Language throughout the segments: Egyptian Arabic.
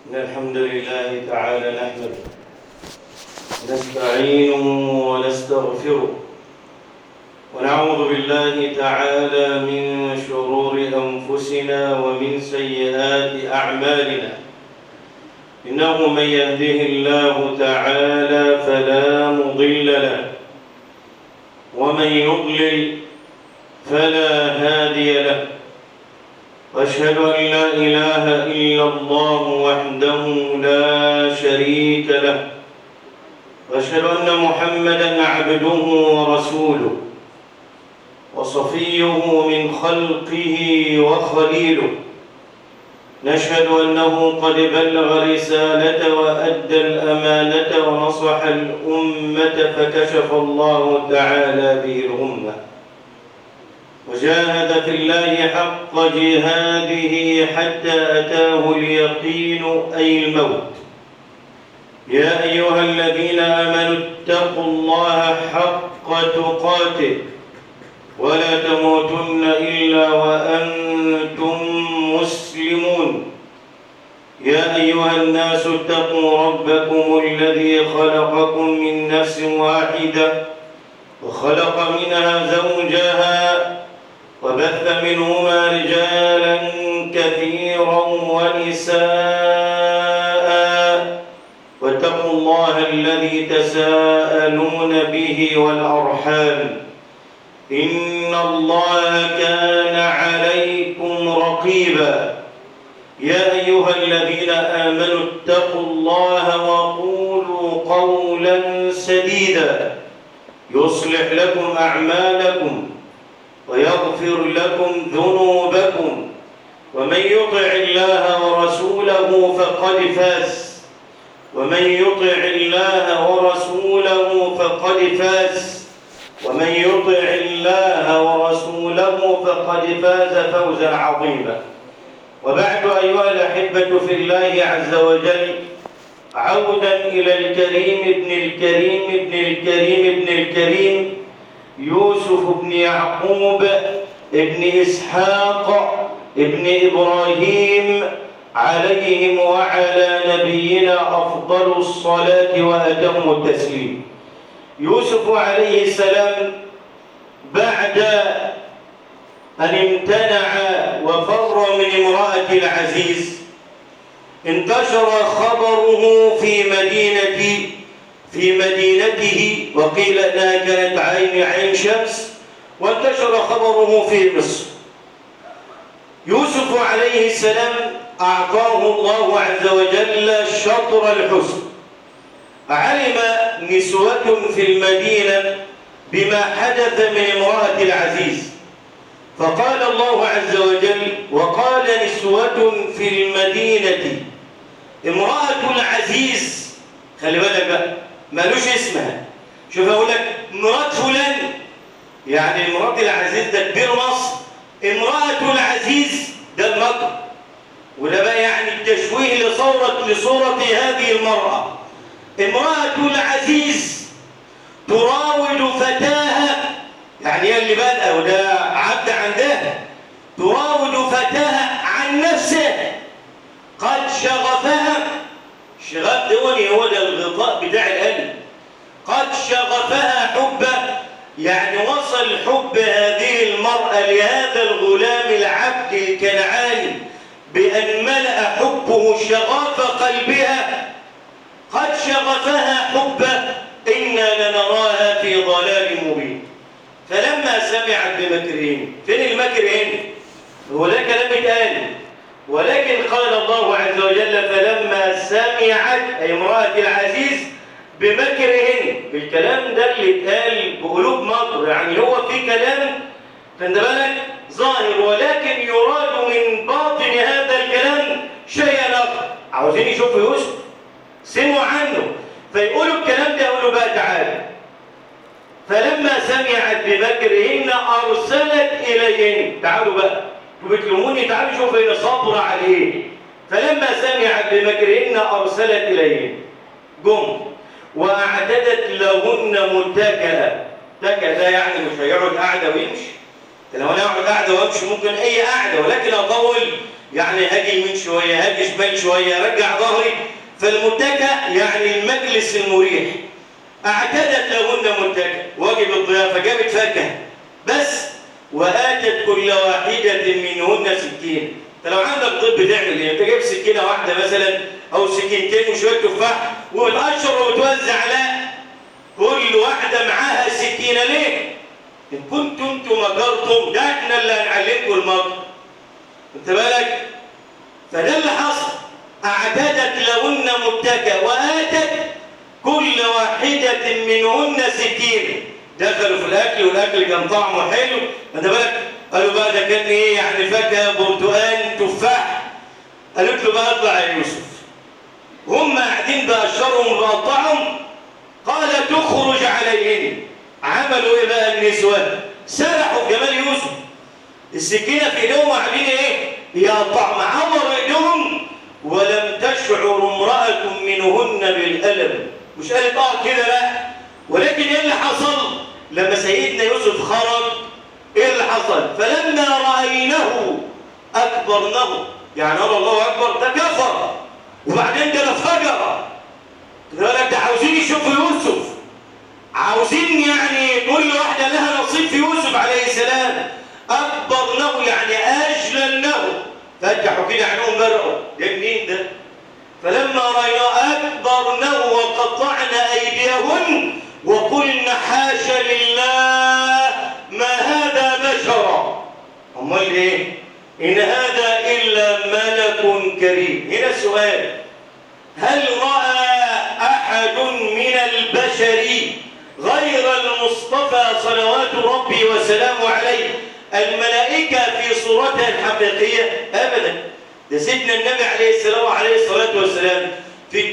إن الحمد لله تعالى نحمده نستعينه ونستغفره ونعوذ بالله تعالى من شرور أنفسنا ومن سيئات أعمالنا إنه من يهده الله تعالى فلا مضل له ومن يضلل فلا هادي له واشهد ان لا اله الا الله وحده لا شريك له واشهد ان محمدا عبده ورسوله وصفيه من خلقه وخليله نشهد انه قد بلغ رسالته وادى الامانه ونصح الامه فكشف الله تعالى به الامه وجاهد في الله حق جهاده حتى أتاه اليقين أي الموت يا أيها الذين آمنوا اتقوا الله حق تقاته ولا تموتن إلا وأنتم مسلمون يا أيها الناس اتقوا ربكم الذي خلقكم من نفس واحدة وخلق منها زوجها وبث منهما رجالا كثيرا ونساء واتقوا الله الذي تساءلون به والأرحام إن الله كان عليكم رقيبا يا أيها الذين آمنوا اتقوا الله وقولوا قولا سديدا يصلح لكم أعمالكم ويغفر لكم ذنوبكم ومن يطع الله ورسوله فقد فاز ومن يطع الله ورسوله فقد فاز ومن يطع الله ورسوله فقد فاز فوزا عظيما وبعد أيها الأحبة في الله عز وجل عودا إلى الكريم ابن الكريم ابن الكريم ابن الكريم يوسف بن يعقوب ابن إسحاق ابن إبراهيم عليهم وعلى نبينا أفضل الصلاة وأتم التسليم يوسف عليه السلام بعد أن امتنع وفر من امرأة العزيز انتشر خبره في مدينة في مدينته وقيل انها كانت عين عين شمس وانتشر خبره في مصر يوسف عليه السلام اعطاه الله عز وجل شطر الحسن علم نسوة في المدينة بما حدث من امرأة العزيز فقال الله عز وجل وقال نسوة في المدينة امرأة العزيز خلي بالك بقى مالوش اسمها شوف اقول لك مرات فلان يعني مرات العزيز ده كبير مصر امرأة العزيز ده المكر وده بقى يعني التشويه لصورة لصورة هذه المرأة امرأة العزيز تراود فتاها يعني هي اللي بادئه وده عبد عندها تراود فتاها عن نفسه قد شغفها الشغاف دوني هو ده الغطاء بتاع القلب قد شغفها حبا يعني وصل حب هذه المرأة لهذا الغلام العبد الكنعاني بأن ملأ حبه شغاف قلبها قد شغفها حبا إنا لنراها في ضلال مبين فلما سمعت بمكرهن فين المكر هنا هو ده كلام اتقال ولكن قال الله عز وجل فلما سمعت أي امرأة العزيز بمكرهن بالكلام ده اللي اتقال بقلوب مطر يعني هو في كلام خد بالك ظاهر ولكن يراد من باطن هذا الكلام شيئا اخر عاوزين يشوفوا يوسف سمعوا عنه فيقولوا الكلام ده يقولوا بقى تعالى فلما سمعت بمكرهن ارسلت اليهن تعالوا بقى وبتلوموني تعالوا شوفوا هنا صبر عليه فلما سمعت بمكرهن ارسلت اليهن جم واعتدت لهن متكئا متكئ ده يعني مش هيقعد قاعده ويمشي لو انا اقعد قاعده وامشي ممكن اي قاعده ولكن اطول يعني هاجي يمين شويه هاجي شمال شويه ارجع ظهري فالمتكأ يعني المجلس المريح اعتدت لهن متكأ واجب الضيافه جابت فاكهه بس واتت كل واحده منهن سكين انت لو عندك طب بتعمل ايه انت جايب سكينه واحده مثلا او سكينتين وشويه تفاح وبتقشر وبتوزع لا كل واحده معاها سكينه ليه ان كنتم انتم مكرتم ده احنا اللي هنعلمكم المكر انت بالك فده اللي حصل اعتدت لهن متكئ واتت كل واحده منهن سكين دخلوا في الاكل والاكل كان طعمه حلو انت بالك قالوا بقى ده كان ايه يعني فاكهه برتقال تفاح قالت له بقى اطلع يا يوسف هم قاعدين بقشرهم وبقطعهم قال تخرج عليهم عملوا ايه بقى النسوة سرحوا في جمال يوسف السكينة في ايديهم وعاملين ايه يقطع معور ايديهم ولم تشعر امرأة منهن بالألم مش قالت اه كده لا ولكن ايه اللي حصل لما سيدنا يوسف خرج ايه اللي حصل فلما رأينه أكبرنه يعني قال الله أكبر ده كفر وبعدين ده فجر لك ده عاوزين يشوفوا يوسف عاوزين يعني كل واحدة لها نصيب في يوسف عليه السلام أكبرنه يعني أجللنه فتحوا كده عنهم برقوا ده منين ده فلما رأينا أكبرنه وقطعنا أيديهن وقلنا حاشا لله ما هذا بشرا أمال إيه إن هذا إلا ملك كريم هنا السؤال هل رأى أحد من البشر غير المصطفى صلوات ربي وسلامه عليه الملائكة في صورتها الحقيقية أبدا ده سيدنا النبي عليه السلام عليه الصلاة والسلام في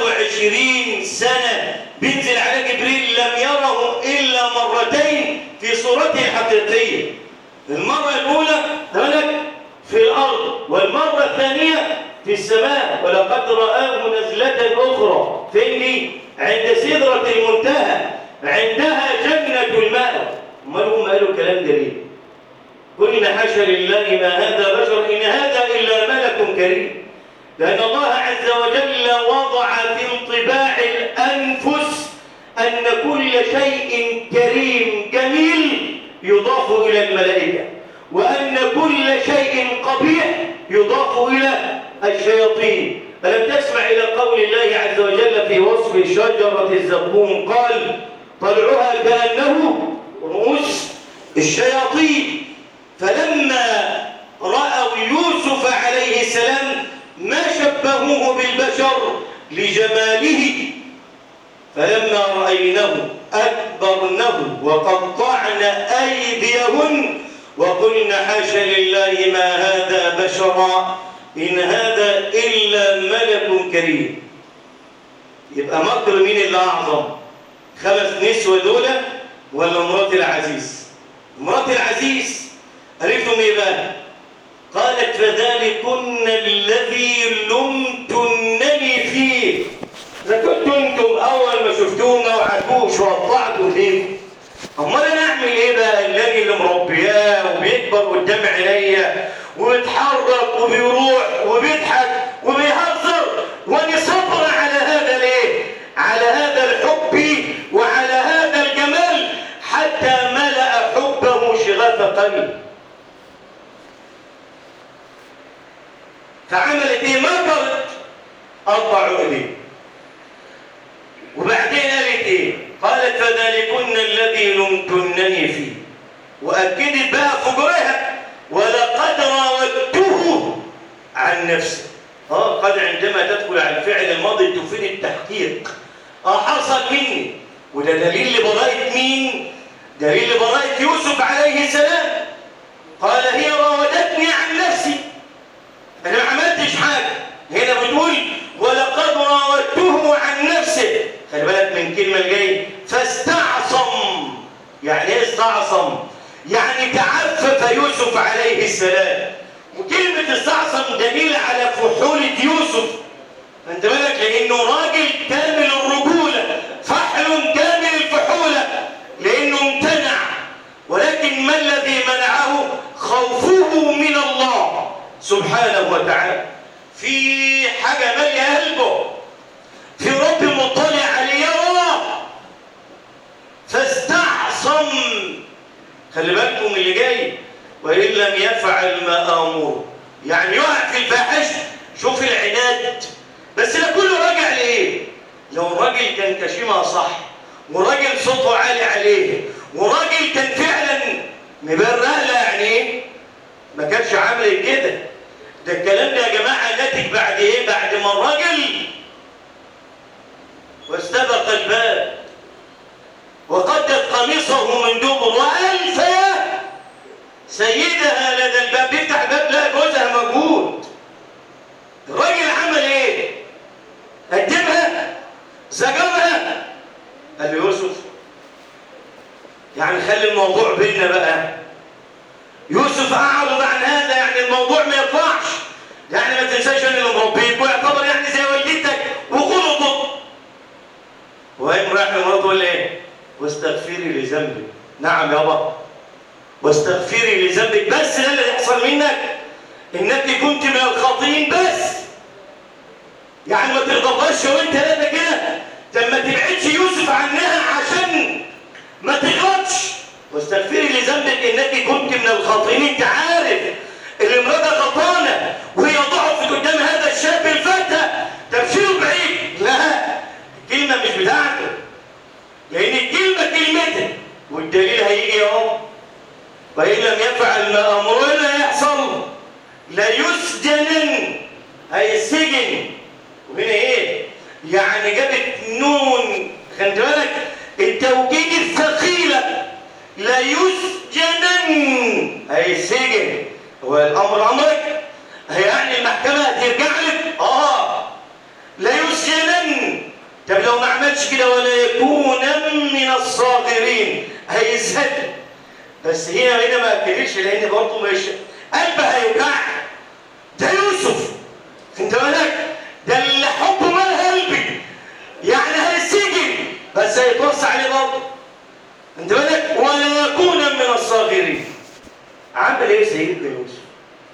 23 سنة بينزل على جبريل لم يره إلا مرتين في صورته الحقيقية المرة الأولى هلك في الأرض والمرة الثانية في السماء ولقد رآه نزلة أخرى فين عند سدرة المنتهى عندها جنة الماء امال هم قالوا الكلام ده ليه قلنا حاشا لله ما هذا بشر إن هذا إلا ملك كريم لأن الله عز وجل وضع في انطباع الأنفس أن كل شيء كريم جميل يضاف إلى الملائكة وأن كل شيء قبيح يضاف إلى الشياطين ألم تسمع إلى قول الله عز وجل في وصف شجرة الزقوم قال طلعها كأنه رؤوس الشياطين فلما رأوا يوسف عليه السلام ما شبهوه بالبشر لجماله فلما رأينه أكبرنه وقطعنا أيديهن وقلنا حاشا لله ما هذا بشرا إن هذا إلا ملك كريم يبقى مكر مين اللي أعظم خمس نسوة دول ولا مرات العزيز مرات العزيز عرفتم إيه بقى قالت فذلكن الذي لمتنني فيه إذا كنتم أنتم أول ما شفتوه ما وعدوش وقطعتوا فيه امال انا اعمل ايه بقى الذي اللي مربياه وبيكبر قدام عينيا وبيتحرك وبيروح وبيضحك وبيهزر وانا صبر على هذا ليه على هذا الحب وعلى هذا الجمال حتى ملأ حبه شغاف قلبي فعملت ايه مكرت قطعوا ايديه وبعدين قالت ايه قالت فذلكن الذي لمتنني فيه واكدت بقى فجرها ولقد راودته عن نفسه اه قد عندما تدخل على الفعل الماضي تفيد التحقيق اه حصل مني وده دليل لبراءة مين دليل لبراءة يوسف عليه السلام قال هي راودتني عن نفسي انا ما عملتش حاجه هنا بتقول ولقد راودته عن نفسه خلي بالك من الكلمه الجايه فاستعصم يعني ايه استعصم يعني تعفف يوسف عليه السلام وكلمه استعصم دليل على فحوله يوسف انت بالك لانه راجل كامل الرجوله فحل كامل الفحوله لانه امتنع ولكن ما الذي منعه خوفه من الله سبحانه وتعالى في حاجة مالية قلبه في رب مطلع عليه يراه فاستعصم خلي بالكم اللي جاي وإن لم يفعل ما أمره يعني يقع في الفاحش شوف العناد بس ده كله راجع لإيه؟ لو الراجل كان كشيمها صح وراجل صوته عالي عليه وراجل كان فعلا مبرق لها يعني ايه؟ ما كانش عامل كده ده الكلام ده يا جماعه ناتج بعد ايه؟ بعد ما الراجل واستبق الباب وقدت قميصه من دبر والف سيدها لدى الباب بيفتح الباب لا جوزها موجود الراجل عمل ايه؟ قدمها زجرها قال له يوسف يعني خلي الموضوع بيننا بقى يوسف اعرض عن هذا يعني الموضوع ما يطلعش يعني ما تنساش ان اللي مربيك ويعتبر يعني زي والدتك وغلطت وقام رايح لمراته ولا ايه؟ واستغفري لذنبك نعم يابا واستغفري لذنبك بس ده اللي يحصل منك انك كنت من الخاطئين بس يعني ما تغضبهاش وانت ثلاثه كده طب ما تبعدش يوسف عنها عشان ما تغلطش واستغفري لذنبك انك كنت من الخاطئين انت عارف اللي امرأة غلطانة وهي ضعفت قدام هذا الشاب الفتى تبشيره بعيد لا الكلمة مش بتاعته لأن الكلمة كلمته والدليل هيجي اهو وإن لم يفعل ما أمرنا يحصل لا يسجنن هيسجن وهنا ايه يعني جابت نون خلي بالك التوكيد الثقيله لا يسجنن هيسجن هو الامر امرك يعني المحكمه هترجع لك اه لا يسجنن طب لو ما عملش كده ولا يكون من الصاغرين هيسجن بس هنا هنا ما اكدتش لان برضه مش قلبها هيوجعها ده يوسف انت بالك ده اللي حبه مال قلبي يعني هيسجن بس هيتوسع عليه برضه انت بالك ولا يكون من الصاغرين عمل ايه سيدنا يوسف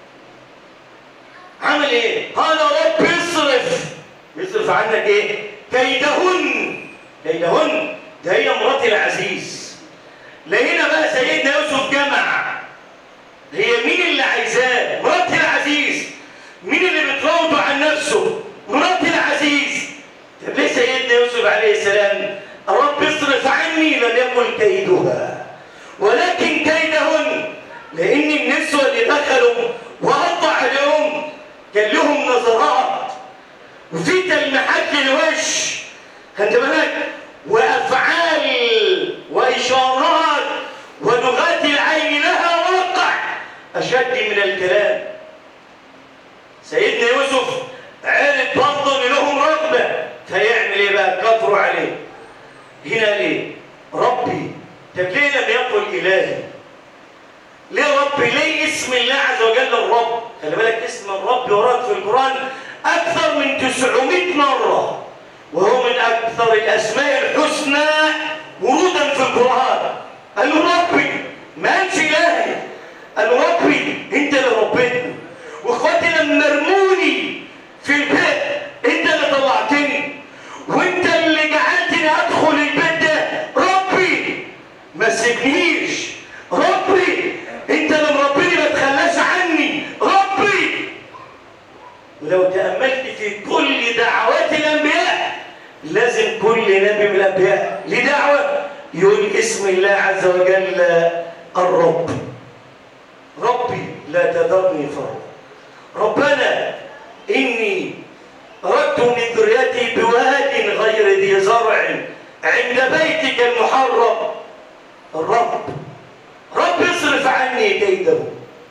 عمل ايه قال رب اصرف يصرف عنك ايه كيدهن كيدهن ده هي مرات العزيز لقينا بقى سيدنا يوسف جمع هي مين اللي عايزاه مرات العزيز مين اللي بتراوده عن نفسه مرات العزيز طب ليه سيدنا يوسف عليه السلام رب اصرف عني لم يكن كيدها ولكن كيدهن لان النسوة اللي دخلوا وقطع عليهم كان لهم نظرات وفي تلميحات للوش خدت بالك وافعال واشارات ولغات العين لها واقع اشد من الكلام سيدنا يوسف عرف برضه ان لهم رغبه فيعمل ايه بقى كفروا عليه هنا ليه ربي طب ليه لم يقل الهي ليه ربي ليه اسم الله عز وجل الرب خلي بالك اسم الرب ورد في القران اكثر من 900 مره وهو من اكثر الاسماء الحسنى ورودا في القران قال له ربي ما قالش الهي قال له ربي انت اللي ربيتني واخواتي لما رموني في البيت انت اللي طلعتني وانت اللي جعلتني ادخل البيت ده ربي ما تسيبنيش ربي انت اللي مربيني ما تخلاش عني ربي ولو تأملت في كل دعوات الأنبياء لازم كل نبي من الأنبياء لدعوة يقول اسم الله عز وجل الرب ربي لا تذرني فردا ربنا إني أردت من ذريتي بواد غير ذي زرع عند بيتك المحرم الرب رب اصرف عني كيده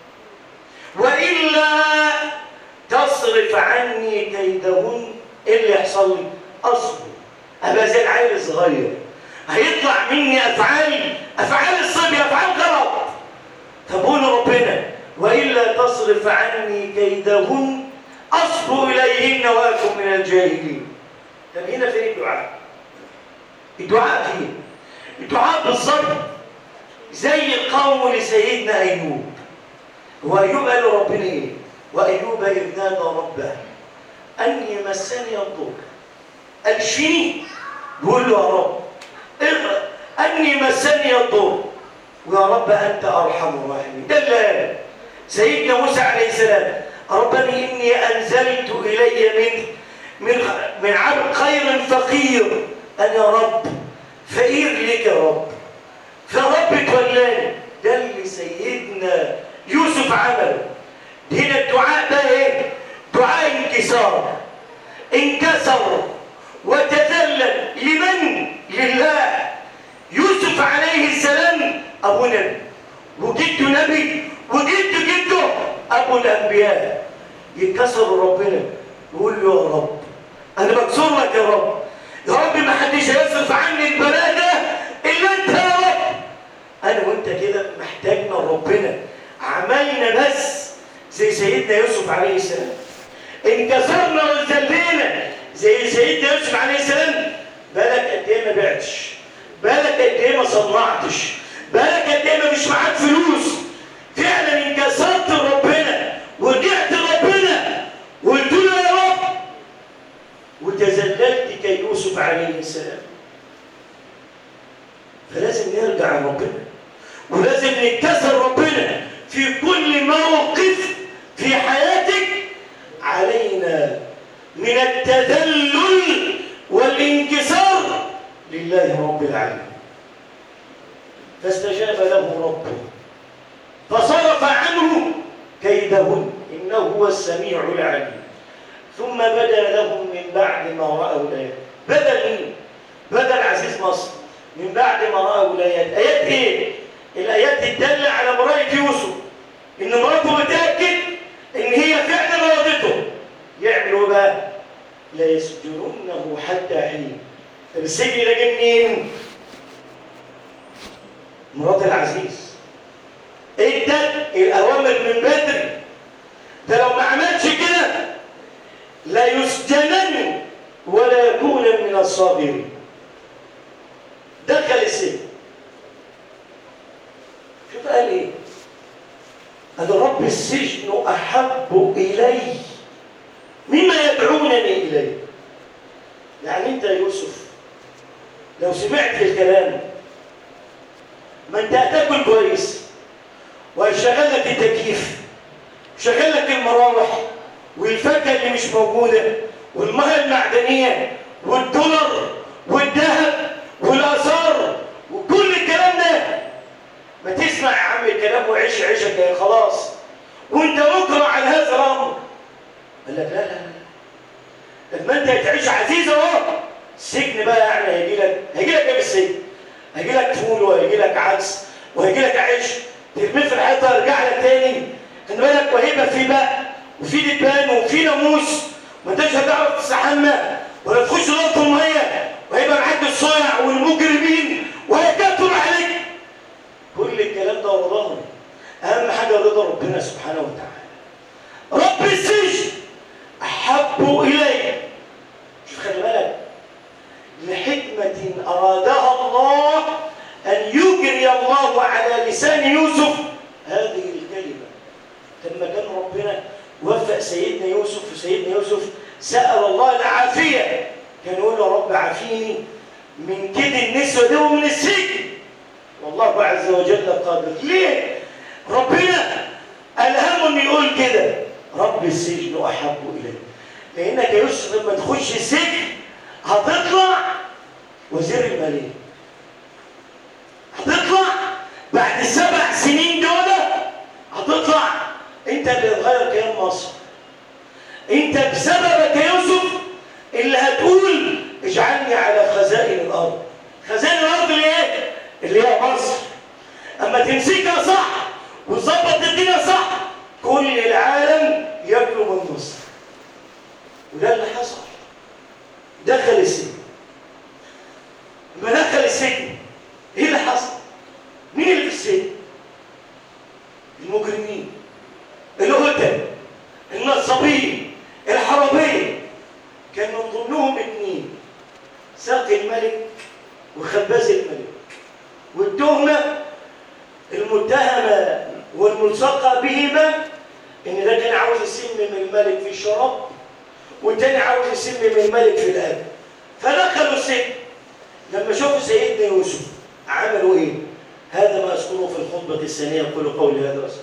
وإلا تصرف عني كيدهن ايه اللي يحصل لي اصبر ابقى زي العيل الصغير هيطلع مني افعال افعال الصبي افعال غلط طب قول ربنا والا تصرف عني كيدهن اصبر اليهن واكن من الجاهلين طب هنا فين الدعاء الدعاء فين الدعاء بالظبط زي القول لسيدنا ايوب هو ايوب قال له ربنا ايه وأيوب إذ نادى ربه أني مسني الضر ألشني يقول له يا رب اغرق أني مسني الضر ويا رب أنت أرحم الراحمين ده اللي سيدنا موسى عليه السلام ربنا إني أنزلت إلي من من من عبد خير فقير أنا رب فقير لك يا رب فرب تولاني ده اللي سيدنا يوسف عمله هنا الدعاء ده ايه دعاء انكسار انكسر وتذلل لمن لله يوسف عليه السلام ابو نبي وجده نبي وجده جده ابو الانبياء يتكسر ربنا يقول له يا رب انا بكسر لك يا رب يا رب ما حدش هيصرف عني البلاء ده الا انت يا رب انا وانت كده محتاجنا ربنا عملنا بس زي سيدنا يوسف عليه السلام انكسرنا وذلينا زي سيدنا يوسف عليه السلام بالك قد ايه ما بعتش بالك قد ايه ما صنعتش بالك قد ايه ما مش معاك فلوس فعلا انكسرت لربنا ورجعت لربنا وقلت له يا رب وتذللت كيوسف عليه السلام فلازم نرجع لربنا ولازم نتكسر ربنا في كل موقف في حياتك علينا من التذلل والانكسار لله رب العالمين فاستجاب له ربه فصرف عنه كيدهن انه هو السميع العليم ثم بدا لهم من بعد ما راوا الايات بدل مين بدل عزيز مصر من بعد ما راوا الايات ايات ايه الايات الداله على مرايه يوسف ان مراته متاكد ان هي فعلا راضته يعملوا بقى لا يسجنونه حتى حين طب السجن ده جه منين مرات العزيز ادت الاوامر من بدري ده لو ما عملش كده لا يسجنن ولا يكون من الصاغرين دخل السجن شوف قال ايه قال رب السجن احب الي مما يدعونني اليه يعني انت يا يوسف لو سمعت الكلام ما انت هتاكل كويس وهيشغل لك التكييف شغل لك المراوح والفاكهه اللي مش موجوده والميه المعدنيه والدولار والذهب والاثار وكل الكلام ده ما تسمع يا عم الكلام وعيش عيشك يا خلاص وانت مكره على هذا الامر قال لك لا لا لا لما انت هتعيش عزيز اهو السجن بقى يعني هيجي لك هيجي لك ايه من السجن؟ هيجي لك فول وهيجي لك عدس وهيجي لك عيش ترميه في الحيطه يرجع لك تاني خلي بالك وهيبقى في بقى وفي دبان وفي ناموس ما انتش هتعرف تستحمى ولا تخش نقطه الميه وهيبقى معاك الصيع والمجرمين وهيكتر عليك كل الكلام ده ورا ظهري اهم حاجه رضا ربنا سبحانه وتعالى رب السجن احب الي شوف خلي بالك لحكمه ارادها الله ان يجري الله على لسان يوسف هذه الكلمه لما كان ربنا وفق سيدنا يوسف وسيدنا يوسف سال الله العافيه كان يقول له رب عافيني من كيد النسوه دي ومن السجن والله عز وجل قادر ليه ربنا الهمه انه يقول كده رب السجن احب الي لانك يا يوسف لما تخش السجن هتطلع وزير الماليه هتطلع بعد السبع سنين دول هتطلع انت اللي هتغير كيان مصر انت بسببك يا يوسف اللي هتقول اجعلني على خزائن الارض خزائن الارض اللي ايه اللي هي مصر اما تمسكها صح وتظبط الدنيا صح كل العالم ياكلوا من مصر وده اللي حصل دخل السجن لما دخل السجن ايه اللي حصل مين اللي في السجن المجرمين الهدى النصابين الحراميه كان من ضمنهم اثنين ساقي الملك وخباز الملك والتهمه المتهمه والملصقه بهما ان ده كان عاوز السجن من الملك في الشراب والتاني عاوز يسم من الملك في الاكل فدخلوا السجن لما شافوا سيدنا يوسف عملوا ايه هذا ما اذكره في الخطبه الثانيه اقول قولي هذا واسال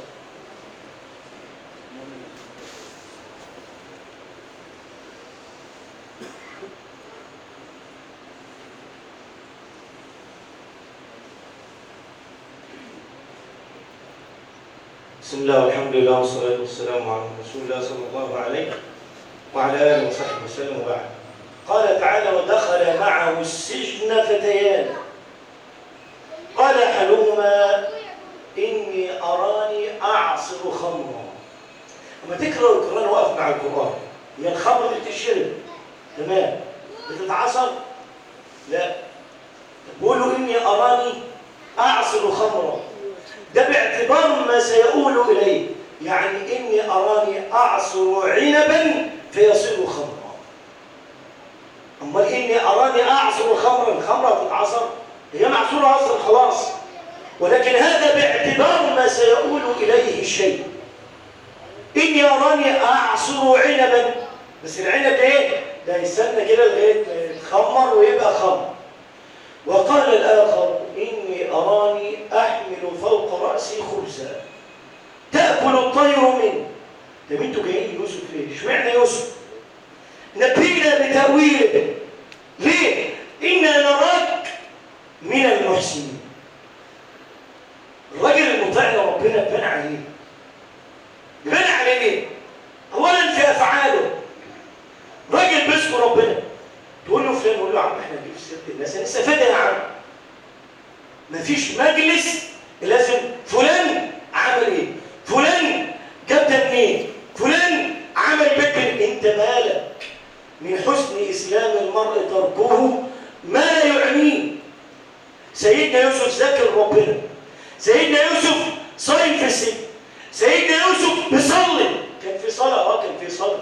بسم الله والحمد لله والصلاة والسلام على رسول الله صلى الله عليه وعلى آله وصحبه وسلم وبعد قال تعالى ودخل معه السجن فتيان قال احدهما اني اراني اعصر خمرا لما تقرا القران وقف مع القران هي الخمر اللي بتشرب تمام بتتعصر لا بيقولوا اني اراني اعصر خمرا ده باعتبار ما سيؤول اليه يعني اني اراني اعصر عنبا فيصير خمرا امال اني اراني اعصر خمرا الخمره تتعصر هي معصوره اصلا خلاص ولكن هذا باعتبار ما سيؤول اليه الشيء اني اراني اعصر عنبا بس العنب ده ايه ده يستنى كده لغايه ما يتخمر ويبقى خمر وقال الاخر اني اراني احمل فوق راسي خبزا تاكل الطير منه طب انتوا جايين يوسف ليه اشمعنى يوسف نبينا بتاويله ليه انا نراك من المحسنين الراجل المطيع لربنا بان عليه بان عليه ليه اولا في افعاله راجل بيذكر ربنا تقول له فلان يقول له يا عم احنا نجيب سيره الناس هنستفاد يا عم مفيش مجلس لازم فلان عمل ايه فلان جاب ده منين فلان عمل بيت انت مالك من حسن اسلام المرء تركه ما لا يعنيه سيدنا يوسف ذاكر ربنا سيدنا يوسف صايم في السجن سيدنا يوسف بيصلي كان في صلاه اه كان في صلاه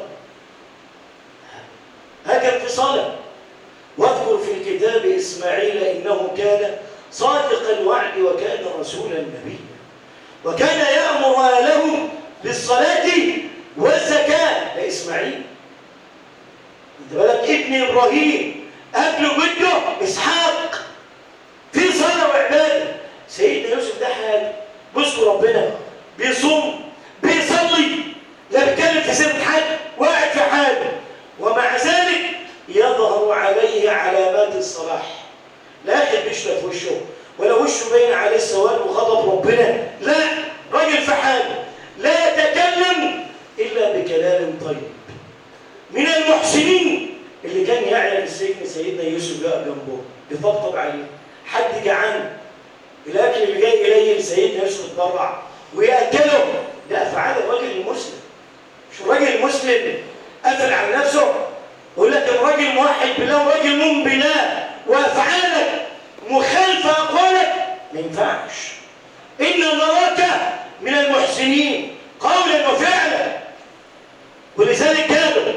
ها كان في صلاه واذكر في الكتاب اسماعيل انه كان صادق الوعد وكان رسولا نبيا وكان يامر اهله بالصلاه والزكاه ده اسماعيل انت بالك ابن ابراهيم قبل جده اسحاق في صلاه وعباده سيدنا يوسف ده حاجه بيذكر ربنا بيصوم بيصلي لا بيتكلم في سيره حد واقع في حاجه ومع ذلك يظهر عليه علامات الصلاح لا اخد بيشرب في وشه ولا وشه باين عليه السواد وغضب ربنا لا راجل في حاله لا يتكلم الا بكلام طيب من المحسنين اللي كان يعلم السجن سيدنا يوسف بقى جنبه يطبطب عليه حد جعان الاكل اللي جاي قليل سيدنا يوسف يتبرع وياكله ده افعال الراجل المسلم مش الراجل المسلم قافل على نفسه يقول لك الراجل موحد بالله وراجل مؤمن بالله وافعالك مخالفه اقوالك ما ينفعش ان نراك من المحسنين قولا وفعلا ولذلك قالوا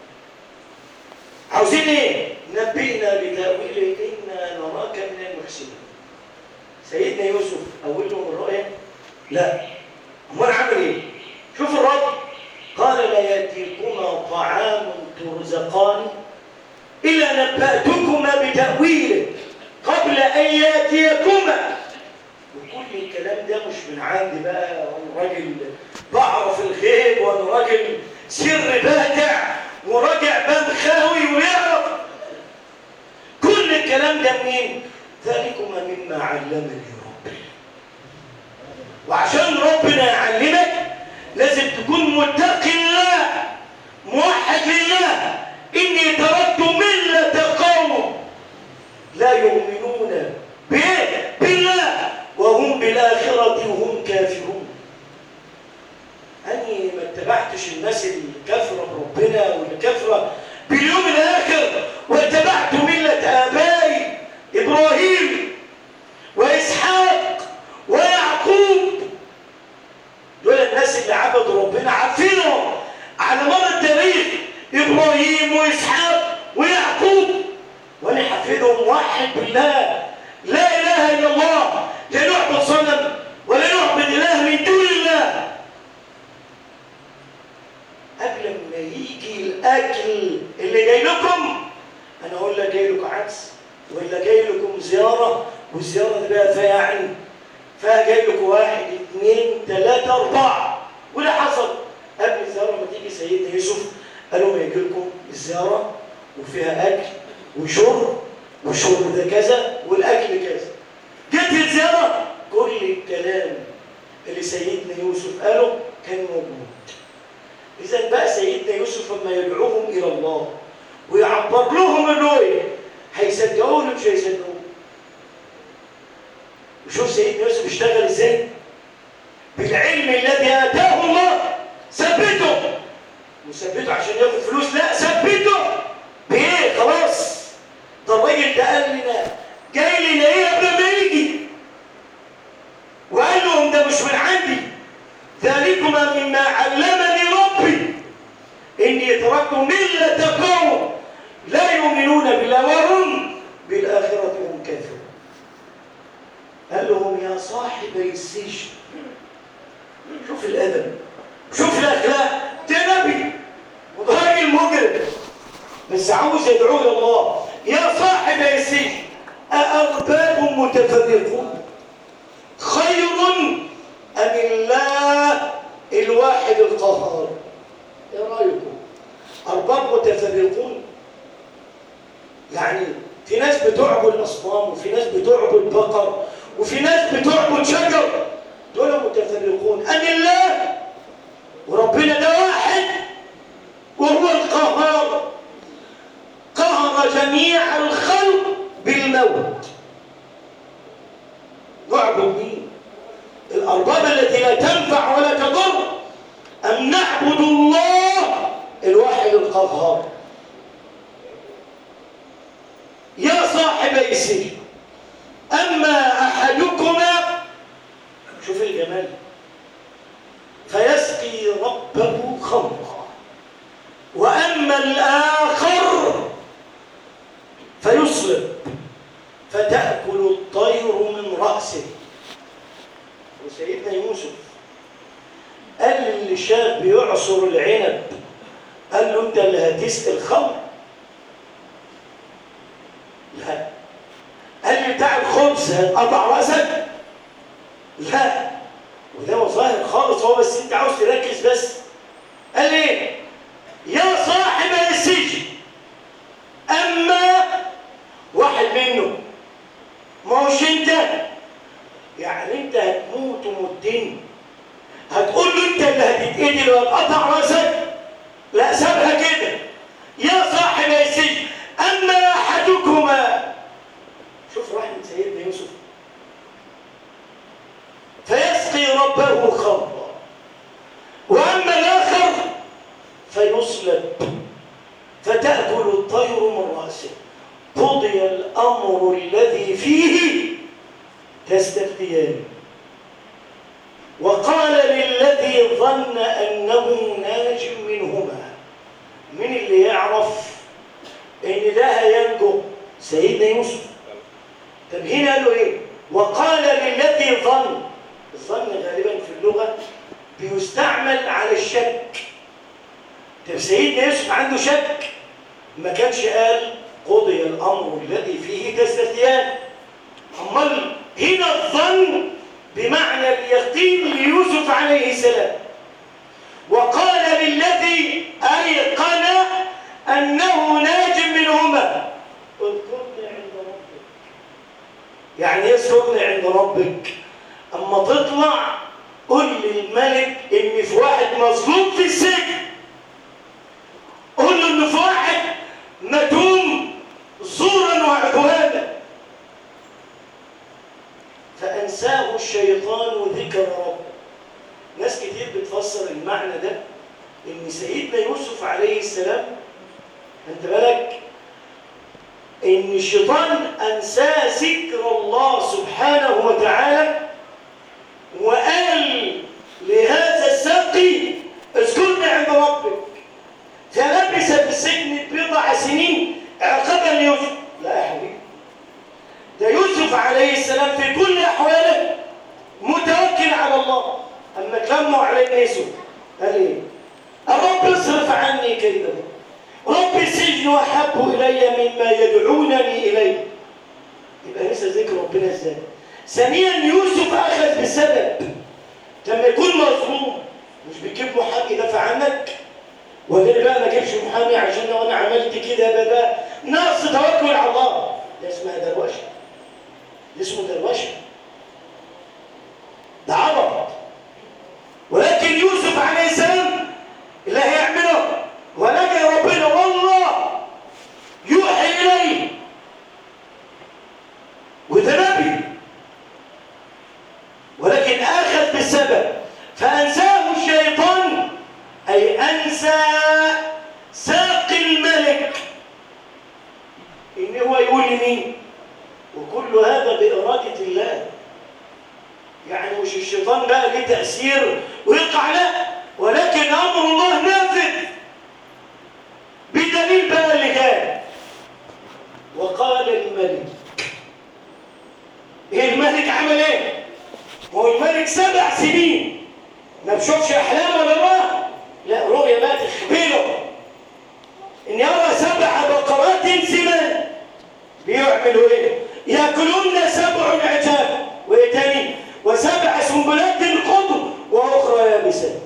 عاوزين ايه نبئنا بتاويله انا نراك من المحسنين سيدنا يوسف اول له من رؤيه لا امال عمل ايه شوف الرد قال لا ياتيكما طعام ترزقان الا نباتكما بتاويله قبل ان ياتيكما وكل الكلام ده مش من عندي بقى وانا راجل بعرف الغيب وانا راجل سر باتع وراجع باب خاوي ويعرف كل الكلام ده منين ذلكما مما علمني ربي وعشان ربنا يعلمك لازم تكون متقي الله موحد لله اني تركت مله قوم لا يؤمنون بايه بالله وهم بالاخره هم كافرون اني ما اتبعتش الناس الكافره بربنا والكافره باليوم الاخر واتبعت مله ابائي ابراهيم واسحاق ويعقوب دول الناس اللي عبدوا ربنا عارفينهم على مر التاريخ ابراهيم واسحاق ويعقوب وانا حفيدهم واحد بالله لا اله الا الله لا نعبد صنم ولا نعبد اله من دون الله يجي الاكل اللي جاي لكم انا اقول لك جاي لكم عدس ولا جاي لكم زياره والزياره دي بقى فيها يعني فيها جاي لكم واحد اثنين ثلاثه اربعه وده حصل قبل الزياره ما تيجي سيدنا يوسف قالوا ما يجي لكم الزياره وفيها اكل وشرب والشرب ده كذا والاكل كذا جت الزياره كل الكلام اللي سيدنا يوسف قاله كان موجود اذا بقى سيدنا يوسف لما يدعوهم الى الله ويعبر لهم الرؤيه هيصدقوه ولا مش هيصدقوه وشوف سيدنا يوسف اشتغل ازاي بالعلم الذي اتاه الله ثبته وثبته عشان ياخد فلوس لا ثبته بايه خلاص ده الراجل ده قال لنا جاي لنا ايه قبل ما يجي وقال لهم ده مش من عندي ذلكما مما علمني ربي اني تركت مله قوم لا يؤمنون بالله وهم بالاخره هم كافرون قال لهم يا صاحبي السجن شوف الادب شوف الاخلاق ده نبي وده راجل مجرم بس عاوز يدعو الى الله يا صاحبي السجن أأرباب متفرقون خير أم الله الواحد القهار ايه رأيكم أرباب متفرقون يعني في ناس بتعبد أصنام وفي ناس بتعبد بقر وفي ناس بتعبد شجر دول متفرقون أم الله وربنا ده واحد وهو القهار قهر جميع الخلق بالموت نعبد مين الأرباب التي لا تنفع ولا تضر أم نعبد الله الواحد القهار يا صاحبي السجن أما أحدكما شوف الجمال فيسقي ربه خمرا وأما الآخر فيصلب فتأكل الطير من رأسه وسيدنا يوسف قال اللي شاب بيعصر العنب قال له انت اللي هتسقي الخمر لا قال لي بتاع الخبز هتقطع راسك لا وده ظاهر خالص هو بس انت عاوز تركز بس قال ايه يا صاحب السجن اما واحد منه ما هوش انت يعني انت هتموت ومتين هتقول له انت اللي هتتقتل وهتقطع راسك لا سابها كده يا صاحب السجن اما احدكما شوف رحمه سيدنا يوسف فيسقي ربه خمرا واما الاخر فيصلب فتاكل الطير من راسه قضي الامر الذي فيه تستفتيان وقال للذي ظن انه ناج منهما من اللي يعرف ان ده هينجو سيدنا يوسف طب هنا قال له ايه وقال للذي ظن الظن غالبا في اللغه بيستعمل على الشك طب سيدنا يوسف عنده شك ما كانش قال قضي الامر الذي فيه تستفتيان امال هنا الظن بمعنى اليقين ليوسف عليه السلام وقال للذي ايقن انه ناج منهما اذكرني عند ربك يعني ايه اذكرني عند ربك اما تطلع قل للملك ان في واحد مظلوم في السجن قل له ان في واحد مدوم زورا وعدوانا فانساه الشيطان ذكر ربه ناس كتير بتفسر المعنى ده ان سيدنا يوسف عليه السلام انت بالك ان الشيطان انساه ذكر الله سبحانه وتعالى وقال لهذا الساقي اذكرني عند ربك فلبس في السجن بضع سنين عقابا ليوسف لا يا حبيبي ده يوسف عليه السلام في كل احواله متوكل على الله اما تلموا عليه يوسف قال ايه الرب اصرف عني الدين أحب إلي مما يدعونني إليه يبقى لسه ذكر ربنا ازاي ثانيا يوسف أخذ بالسبب لما يكون مظلوم مش بيجيب محامي يدافع عنك وغير بقى ما اجيبش محامي عشان لو انا عملت كده يبقى بقى نقص توكل على الله ده اسمها دروشه ده اسمه دروشه ده عبط ولكن يوسف عليه السلام اللي هيعمله ولجأ ربنا والله يوحي إليه وده نبي ولكن أخذ بالسبب فأنساه الشيطان أي أنسى ساق الملك إن هو يقول لمين وكل هذا بإرادة الله يعني مش الشيطان بقى ليه تأثير ويقع لا ولكن أمر الله نافذ بدليل بقى اللي جاء وقال الملك ايه الملك عمل ايه هو الملك سبع سنين ما بشوفش احلام ولا رؤى لا رؤيا بقى تخبيله ان يرى سبع بقرات سمان بيعملوا ايه ياكلون سبع عجاب وايه تاني وسبع سنبلات خضر واخرى يابسات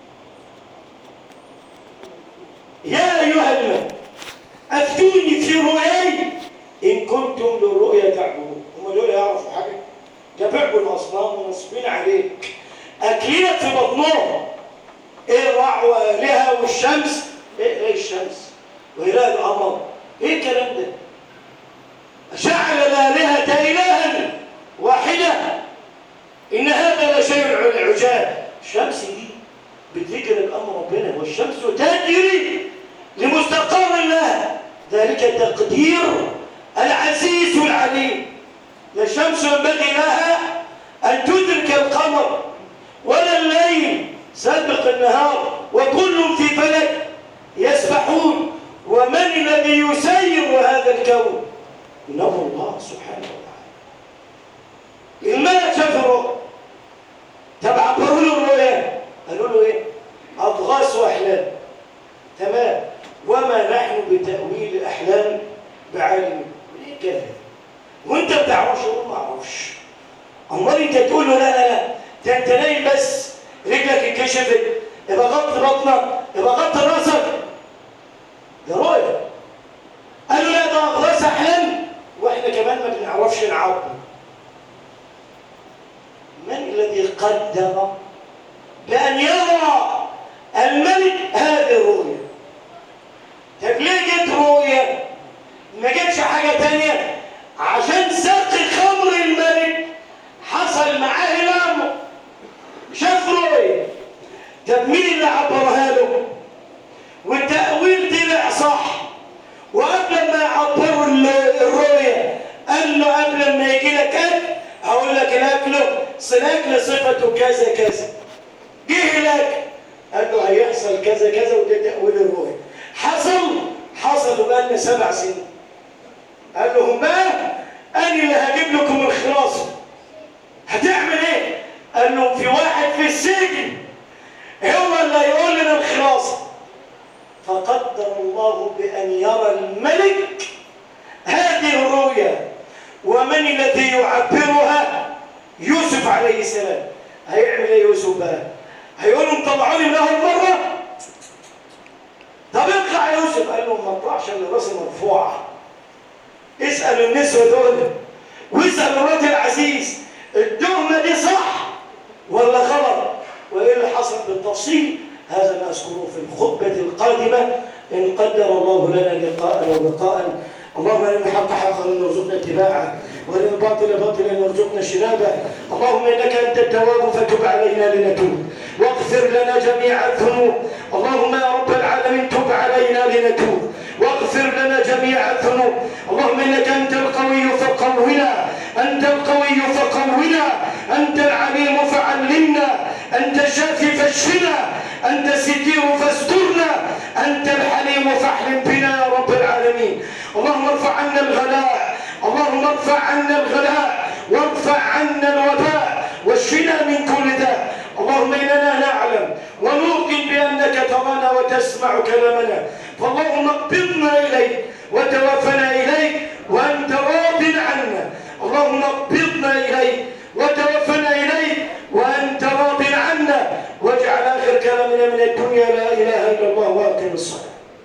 يا ايها الملك افتوني في رؤياي ان كنتم للرؤيا تعبدون هم دول يعرفوا حاجه ده بيعبوا الاصنام ونصبين عليك اكلينك في بطنهم ايه الرع والهه والشمس ايه ايه الشمس واله القمر ايه الكلام ده جعل الالهه الها واحده ان هذا لشيء عجاب الشمس دي بتذكر الامر ربنا والشمس تجري لمستقر الله ذلك تقدير العزيز العليم لا الشمس ينبغي لها ان تدرك القمر ولا الليل سابق النهار وكل في فلك يسبحون ومن الذي يسير هذا الكون انه الله سبحانه وتعالى الملك شاف الرؤيا طب عبروا له الرؤيا قالوا له ايه اضغاث واحلام تمام وما نحن بتاويل الاحلام بعالم ايه الكلام وانت ما بتعرفش هو ما اعرفش امال انت تقول له لا لا لا ده انت نايم بس رجلك اتكشفت يبقى غطي بطنك يبقى غطي راسك ده رؤيا قالوا لا ده اضغاث احلام واحنا كمان ما بنعرفش نعبر من الذي قدر بأن يرى الملك هذه الرؤيا طب ليه جت رؤيا ما جتش حاجة تانية عشان سقي خمر الملك حصل معاه الأمر شاف رؤيا طب مين اللي عبرها له والتأويل طلع صح وقبل ما يعبروا الرؤيا قال له قبل ما يجي لك أكل أقول لك الأكل الاكل صفته كذا كذا جه لك قال له هيحصل كذا كذا وده تأويل الرؤيا حصل حصل وبقى لنا سبع سنين قال لهم بقى انا اللي هجيب لكم الخلاص هتعمل ايه قال لهم في واحد في السجن هو اللي هيقول لنا الخلاص فقدر الله بان يرى الملك هذه الرؤيا ومن الذي يعبرها يوسف عليه السلام هيعمل ايه يوسف بقى هيقول لهم طلعوني من اول مره طب اطلع يا يوسف قال لهم ما اطلعش الا راسي مرفوعه اسالوا النسوه دول واسال مرات العزيز التهمه دي صح ولا غلط وايه اللي حصل بالتفصيل هذا ما اذكره في الخطبه القادمه ان قدر الله لنا لقاء ولقاء اللهم ارنا الحق حقا وارزقنا اتباعه وارنا الباطل باطلا وارزقنا اجتنابه اللهم انك انت التواب فتب علينا لنتوب واغفر لنا جميع الذنوب اللهم يا رب العالمين تب علينا لنتوب واغفر لنا جميع الذنوب اللهم انك انت القوي فقونا انت القوي فقونا انت العليم فعلمنا انت الشافي فاشفنا انت الستير فاسترنا انت الحليم فاحلم بنا يا رب العالمين اللهم ارفع عنا الغلاء اللهم ارفع عنا الغلاء وارفع عنا الوباء واشفنا من كل داء اللهم إننا نعلم ونوقن بأنك ترانا وتسمع كلامنا فاللهم اقبضنا إليك وتوفنا إليك وأنت راض عنا اللهم اقبضنا إليك وتوفنا إليك وأنت راض عنا واجعل آخر كلامنا من الدنيا لا إله إلا الله وأقم الصلاة